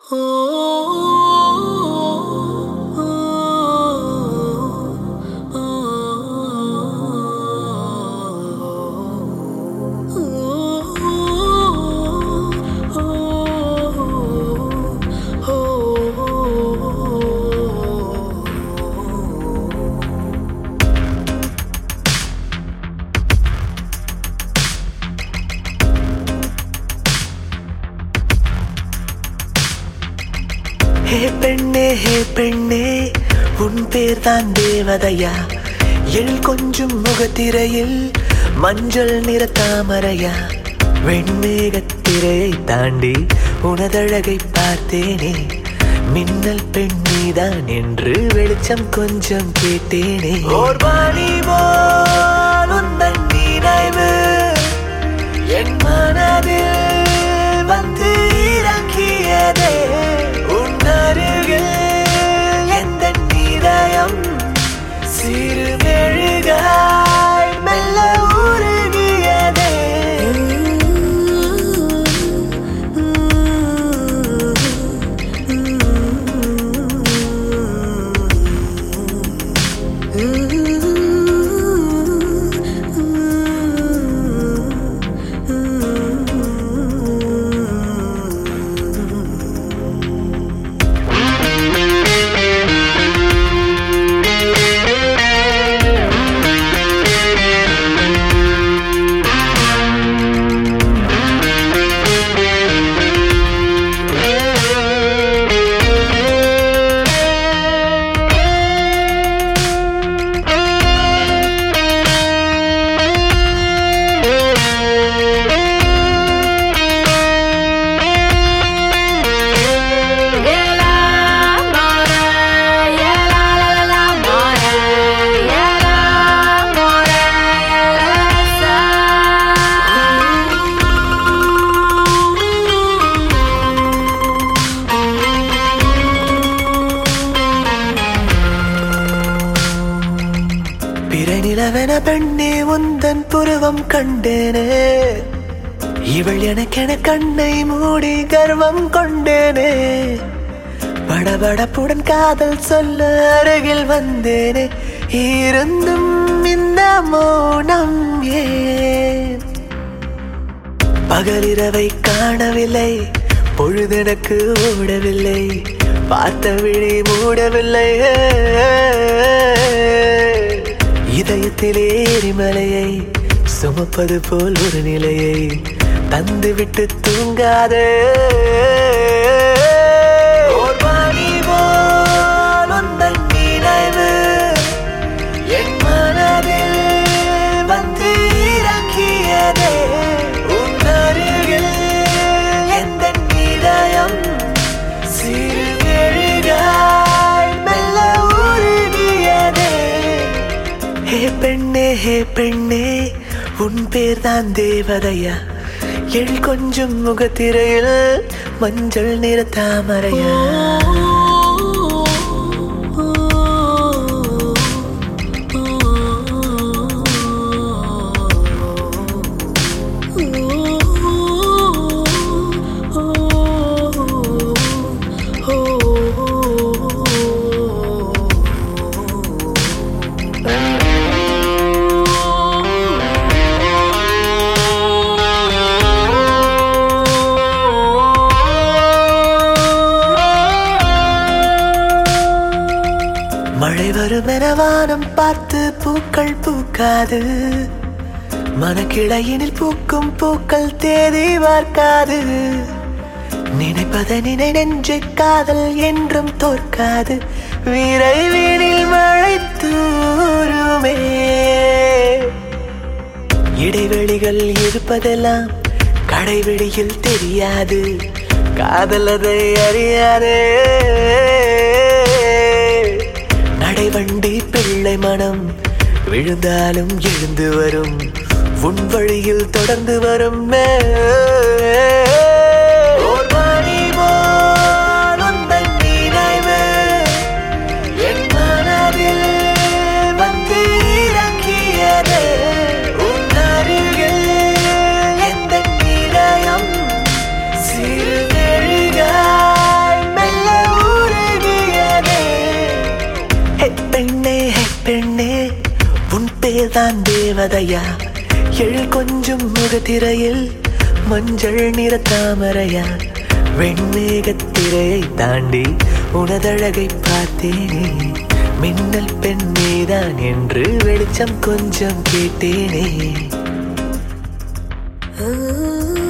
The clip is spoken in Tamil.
ஹே பெண்ணே ஹே பெண்ணே உன் பேர் தான் தேவதையா எழில் கொஞ்சம் முகத்திரையில் மஞ்சள் நிற தாமரையா வெண்மேகத்திரையை தாண்டி உனதழகை பார்த்தேனே மின்னல் பெண்ணிதான் என்று வெளிச்சம் கொஞ்சம் கேட்டேனே ஓர் வாணி போல் உந்தன் நினைவு என் மனதில் வந்து இறங்கியதே உன் அருகில் எந்த இதயம் சிறு மெழுகாய் மெல்ல உருகியதே பிற நிலவென பெண்ணே உந்தன் புருவம் கண்டேனே இவள் எனக்கென கண்ணை மூடி கர்வம் கொண்டேனே படபடப்புடன் காதல் சொல்ல அருகில் வந்தேனே இருந்தும் இந்த மௌனம் ஏன் பகலிரவை காணவில்லை பொழுதெனக்கு ஓடவில்லை பார்த்த விழி மூடவில்லை இதயத்திலே எரிமலையை சுமப்பது போல் ஒரு நிலையை தந்துவிட்டு தூங்காதே ஓர் வாணி போல் உந்தன் நினைவு என் மனதில் வந்து இறங்கியதே உன் அருகில் எந்த இதயம் சிறு மெழுகாய் மெல்ல உருகியதே ஹே பெண்ணே ஹே பெண்ணே உன் பேர் தான் தேவதையா எழில் கொஞ்சம் முகத்திரையில் மஞ்சள் நிற தாமரையா மழை வரும் என வானம் பார்த்து பூக்கள் பூக்காது மனக்கிளையினில் பூக்கும் பூக்கள் தேதி பார்க்காது நினைப்பதை நினை நெஞ்சை காதல் என்றும் தோற்காது விரைவினில் மழை தூருமே இடைவெளிகள் இருப்பதெல்லாம் கடைவெளியில் தெரியாது காதல் அதை அறியாதே நடைவண்டி பிள்ளை மனம் விழுந்தாலும் எழுந்து வரும் உன் வழியில் தொடர்ந்து வரும் ஓர் வாணி போல் உந்தன் நினைவு என் மனதில் வந்து இறங்கியதே உன் அருகில் எந்த இதயம் சிறு மெழுகாய் பேர்தான் தேவதையா எழில் கொஞ்சம் முகத்திரையில் மஞ்சள் நிற தாமரையா வெண்மேகத்திரையை தாண்டி உனதழகை பார்த்தேனே மின்னல் பெண் நீதான் என்று வெளிச்சம் கொஞ்சம் கேட்டேனே ஆ